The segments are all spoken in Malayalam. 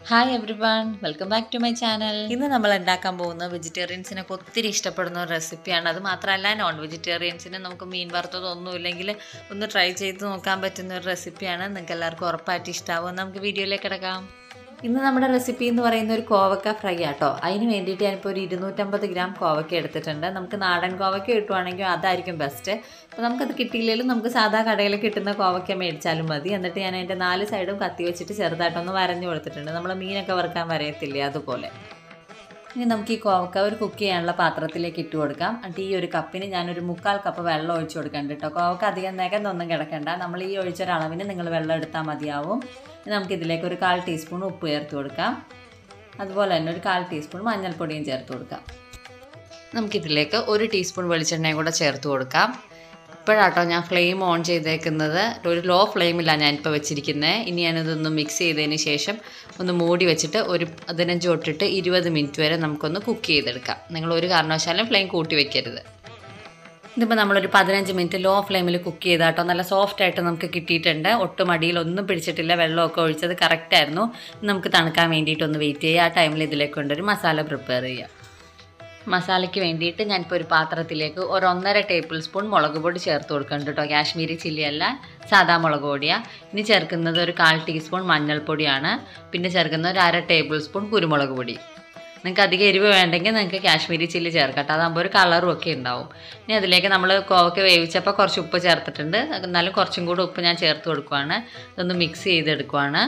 hi everyone welcome back to my channel ഇന്ന് നമ്മൾ ഉണ്ടാക്കാൻ പോകുന്ന വെജിറ്റേറിയൻസിനൊക്കെ ഒത്തിരി ഇഷ്ടപ്പെടുന്ന ഒരു റെസിപ്പിയാണ് അത് മാത്രമല്ല നോൺ വെജിറ്റേറിയൻസിന് നമുക്ക് മീൻ വറുത്തതൊന്നും ഇല്ലെങ്കിൽ ഒന്ന് ട്രൈ ചെയ്ത് നോക്കാൻ പറ്റുന്ന ഒരു റെസിപ്പിയാണ് നിങ്ങൾക്ക് എല്ലാവർക്കും ഉറപ്പായിട്ട് ഇഷ്ടമാവും നമുക്ക് വീഡിയോയിലേക്ക് കിടക്കാം ഇന്ന് നമ്മുടെ റെസിപ്പി എന്ന് പറയുന്ന ഒരു കോവക്ക ഫ്രൈ ആട്ടോ അതിന് വേണ്ടിയിട്ട് ഞാനിപ്പോൾ ഒരു ഇരുന്നൂറ്റമ്പത് ഗ്രാം കോവക്ക എടുത്തിട്ടുണ്ട് നമുക്ക് നാടൻ കോവക്ക കിട്ടുവാണെങ്കിൽ അതായിരിക്കും ബെസ്റ്റ് അപ്പോൾ നമുക്കത് കിട്ടിയില്ലെങ്കിലും നമുക്ക് സാധാ കടയിൽ കിട്ടുന്ന കോവക്ക മേടിച്ചാലും മതി എന്നിട്ട് ഞാൻ അതിൻ്റെ നാല് സൈഡും കത്തി വെച്ചിട്ട് ചെറുതായിട്ടൊന്ന് വരഞ്ഞു കൊടുത്തിട്ടുണ്ട് നമ്മൾ മീനൊക്കെ വറുക്കാൻ വരയത്തില്ലേ അതുപോലെ ഇനി നമുക്ക് ഈ കോവക്ക ഒരു കുക്ക് ചെയ്യാനുള്ള പാത്രത്തിലേക്ക് ഇട്ട് കൊടുക്കാം എന്നിട്ട് ഈ ഒരു കപ്പിന് ഞാനൊരു മുക്കാൽ കപ്പ് വെള്ളം ഒഴിച്ചു കൊടുക്കണ്ട കേട്ടോ കോവക്ക അധികം നികന്നൊന്നും കിടക്കണ്ട നമ്മൾ ഈ ഒഴിച്ചൊരളവിന് നിങ്ങൾ വെള്ളം എടുത്താൽ മതിയാവും ഇനി നമുക്ക് ഇതിലേക്ക് ഒരു കാൽ ടീസ്പൂൺ ഉപ്പ് ചേർത്ത് കൊടുക്കാം അതുപോലെ തന്നെ ഒരു കാൽ ടീസ്പൂൺ മഞ്ഞൾപ്പൊടിയും ചേർത്ത് കൊടുക്കാം നമുക്കിതിലേക്ക് ഒരു ടീസ്പൂൺ വെളിച്ചെണ്ണയും കൂടെ ചേർത്ത് കൊടുക്കാം ഇപ്പോഴാട്ടോ ഞാൻ ഫ്ലെയിം ഓൺ ചെയ്തേക്കുന്നത് ഒരു ലോ ഫ്ലെയിമിലാണ് ഞാനിപ്പോൾ വെച്ചിരിക്കുന്നത് ഇനി ഞാനിതൊന്ന് മിക്സ് ചെയ്തതിന് ശേഷം ഒന്ന് മൂടി വെച്ചിട്ട് ഒരു പതിനഞ്ച് തൊട്ടിട്ട് ഇരുപത് മിനിറ്റ് വരെ നമുക്കൊന്ന് കുക്ക് ചെയ്തെടുക്കാം നിങ്ങൾ ഒരു കാരണവശാലും ഫ്ലെയിം കൂട്ടി വെക്കരുത് ഇതിപ്പോൾ നമ്മളൊരു പതിനഞ്ച് മിനിറ്റ് ലോ ഫ്ലെയിമിൽ കുക്ക് ചെയ്താട്ടോ നല്ല സോഫ്റ്റ് ആയിട്ട് നമുക്ക് കിട്ടിയിട്ടുണ്ട് ഒട്ടും അടിയിലൊന്നും പിടിച്ചിട്ടില്ല വെള്ളമൊക്കെ ഒഴിച്ചത് കറക്റ്റായിരുന്നു നമുക്ക് തണുക്കാൻ വേണ്ടിയിട്ടൊന്ന് വെയിറ്റ് ചെയ്യുക ആ ടൈമിൽ ഇതിലേക്ക് കൊണ്ടൊരു മസാല പ്രിപ്പയർ ചെയ്യാം മസാലയ്ക്ക് വേണ്ടിയിട്ട് ഞാനിപ്പോൾ ഒരു പാത്രത്തിലേക്ക് ഒരു ഒന്നര ടേബിൾ സ്പൂൺ മുളക് പൊടി ചേർത്ത് കൊടുക്കുന്നുണ്ട് കേട്ടോ കാശ്മീരി ചില്ലി അല്ല സാദാ മുളക് പൊടിയാണ് ഇനി ചേർക്കുന്നത് ഒരു കാൽ ടീസ്പൂൺ മഞ്ഞൾപ്പൊടിയാണ് പിന്നെ ചേർക്കുന്നത് ഒരു അര ടേബിൾ സ്പൂൺ കുരുമുളക് പൊടി നിങ്ങൾക്ക് അധികം എരിവ് വേണ്ടെങ്കിൽ നിങ്ങൾക്ക് കാശ്മീരി ചില്ലി ചേർക്കട്ടെ അതാകുമ്പോൾ ഒരു കളറും ഒക്കെ ഉണ്ടാവും ഇനി അതിലേക്ക് നമ്മൾ കോവയ്ക്ക് വേവിച്ചപ്പോൾ കുറച്ച് ഉപ്പ് ചേർത്തിട്ടുണ്ട് എന്നാലും കുറച്ചും കൂടി ഉപ്പ് ഞാൻ ചേർത്ത് കൊടുക്കുവാണ് ഇതൊന്ന് മിക്സ് ചെയ്തെടുക്കുവാണ്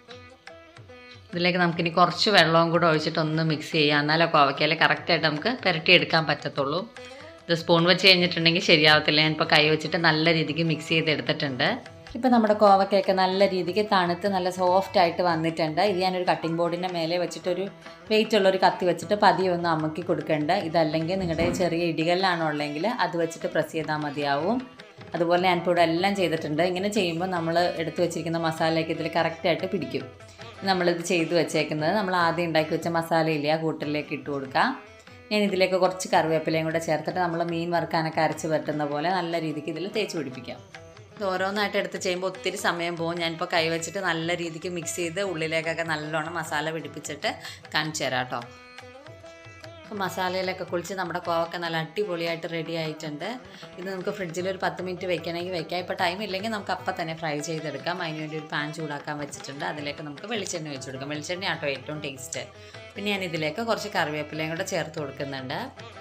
ഇതിലേക്ക് നമുക്കിനി കുറച്ച് വെള്ളവും കൂടെ ഒഴിച്ചിട്ട് ഒന്ന് മിക്സ് ചെയ്യാം എന്നാലേ കോവയ്ക്കയിൽ കറക്റ്റായിട്ട് നമുക്ക് പുരട്ടിയെടുക്കാൻ പറ്റത്തുള്ളൂ ഇത് സ്പൂൺ വെച്ച് കഴിഞ്ഞിട്ടുണ്ടെങ്കിൽ ശരിയാവത്തില്ല ഞാനിപ്പോൾ കൈ വെച്ചിട്ട് നല്ല രീതിക്ക് മിക്സ് ചെയ്തെടുത്തിട്ടുണ്ട് ഇപ്പോൾ നമ്മുടെ കോവക്കയൊക്കെ നല്ല രീതിക്ക് തണുത്ത് നല്ല സോഫ്റ്റ് ആയിട്ട് വന്നിട്ടുണ്ട് ഇത് ഞാനൊരു കട്ടിംഗ് ബോർഡിൻ്റെ മേലെ വെച്ചിട്ടൊരു വെയിറ്റ് ഉള്ളൊരു കത്തി വെച്ചിട്ട് പതിയെ ഒന്ന് അമുക്കി കൊടുക്കേണ്ട ഇതല്ലെങ്കിൽ നിങ്ങളുടെ ചെറിയ ഇടികല്ലാണോ ഉള്ളെങ്കിൽ അത് വെച്ചിട്ട് പ്രസ് ചെയ്താൽ മതിയാവും അതുപോലെ ഞാനിപ്പോൾ ഇവിടെ എല്ലാം ചെയ്തിട്ടുണ്ട് ഇങ്ങനെ ചെയ്യുമ്പോൾ നമ്മൾ എടുത്തു വെച്ചിരിക്കുന്ന മസാലയൊക്കെ ഇതിൽ കറക്റ്റായിട്ട് പിടിക്കും നമ്മളിത് ചെയ്ത് വെച്ചേക്കുന്നത് നമ്മൾ ആദ്യം ഉണ്ടാക്കി വെച്ച മസാലയില്ലേ ആ കൂട്ടിലേക്ക് ഇട്ട് കൊടുക്കാം ഞാൻ ഇതിലേക്ക് കുറച്ച് കറിവേപ്പിലയും കൂടെ ചേർത്തിട്ട് നമ്മൾ മീൻ വറുക്കാനൊക്കെ അരച്ച് പറ്റുന്ന പോലെ നല്ല രീതിക്ക് ഇതിൽ തേച്ച് പിടിപ്പിക്കാം ഇത് ഓരോന്നായിട്ട് എടുത്ത് ചെയ്യുമ്പോൾ ഒത്തിരി സമയം പോകും ഞാനിപ്പോൾ കൈ വെച്ചിട്ട് നല്ല രീതിക്ക് മിക്സ് ചെയ്ത് ഉള്ളിലേക്കൊക്കെ നല്ലോണം മസാല പിടിപ്പിച്ചിട്ട് കാണിച്ചു തരാം കേട്ടോ അപ്പോൾ മസാലയിലൊക്കെ കുളിച്ച് നമ്മുടെ കോവക്ക നല്ല അടിപൊളിയായിട്ട് റെഡി ആയിട്ടുണ്ട് ഇത് നമുക്ക് ഫ്രിഡ്ജിൽ ഒരു പത്ത് മിനിറ്റ് വെക്കണമെങ്കിൽ വെക്കാം ഇപ്പോൾ ടൈം ഇല്ലെങ്കിൽ നമുക്ക് അപ്പം തന്നെ ഫ്രൈ ചെയ്തെടുക്കാം അതിന് വേണ്ടി ഒരു പാൻ ചൂടാക്കാൻ വെച്ചിട്ടുണ്ട് അതിലേക്ക് നമുക്ക് വെളിച്ചെണ്ണ വെച്ച് കൊടുക്കാം വെളിച്ചെണ്ണ ആട്ടോ ഏറ്റവും ടേസ്റ്റ് പിന്നെ ഞാൻ ഇതിലേക്ക് കുറച്ച് കറിവേപ്പിലയും കൂടെ ചേർത്ത് കൊടുക്കുന്നുണ്ട്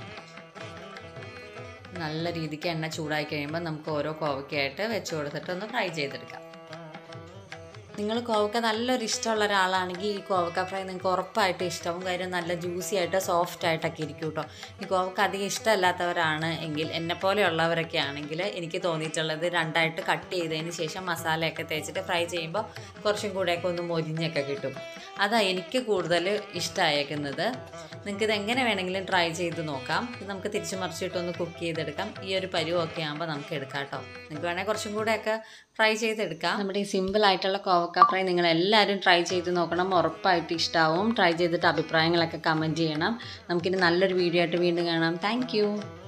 നല്ല രീതിക്ക് എണ്ണ ചൂടായി കഴിയുമ്പോൾ നമുക്ക് ഓരോ കോവയ്ക്കായിട്ട് വെച്ച് കൊടുത്തിട്ട് ഒന്ന് ഫ്രൈ ചെയ്തെടുക്കാം നിങ്ങൾ കോവക്ക നല്ലൊരു ഇഷ്ടമുള്ള ഒരാളാണെങ്കിൽ ഈ കോവക്ക ഫ്രൈ നിങ്ങൾക്ക് ഉറപ്പായിട്ട് ഇഷ്ടവും കാര്യം നല്ല ജ്യൂസി ആയിട്ട് സോഫ്റ്റ് ആയിട്ടൊക്കെ ഇരിക്കും കേട്ടോ ഈ കോവക്ക അധികം ഇഷ്ടമല്ലാത്തവരാണ് എങ്കിൽ എന്നെ പോലെയുള്ളവരൊക്കെ ആണെങ്കിൽ എനിക്ക് തോന്നിയിട്ടുള്ളത് രണ്ടായിട്ട് കട്ട് ചെയ്തതിന് ശേഷം മസാലയൊക്കെ തേച്ചിട്ട് ഫ്രൈ ചെയ്യുമ്പോൾ കുറച്ചും കൂടെയൊക്കെ ഒന്ന് മൊരിഞ്ഞൊക്കെ കിട്ടും അതാണ് എനിക്ക് കൂടുതൽ ഇഷ്ടമായേക്കുന്നത് നിങ്ങൾക്ക് ഇത് എങ്ങനെ വേണമെങ്കിലും ട്രൈ ചെയ്ത് നോക്കാം ഇത് നമുക്ക് തിരിച്ചു മറിച്ചിട്ടൊന്ന് കുക്ക് ചെയ്തെടുക്കാം ഈ ഒരു പരുവമൊക്കെ ആകുമ്പോൾ നമുക്ക് എടുക്കാം കേട്ടോ നിങ്ങൾക്ക് വേണമെങ്കിൽ കുറച്ചും കൂടെയൊക്കെ ഫ്രൈ ചെയ്തെടുക്കാം നമ്മുടെ ഈ സിമ്പിൾ ആയിട്ടുള്ള കോവക്ക ഫ്രൈ നിങ്ങൾ എല്ലാവരും ട്രൈ ചെയ്ത് നോക്കണം ഉറപ്പായിട്ട് ഇഷ്ടമാവും ട്രൈ ചെയ്തിട്ട് അഭിപ്രായങ്ങളൊക്കെ കമൻറ്റ് ചെയ്യണം നമുക്കിനി നല്ലൊരു വീഡിയോ ആയിട്ട് വീണ്ടും കാണാം താങ്ക്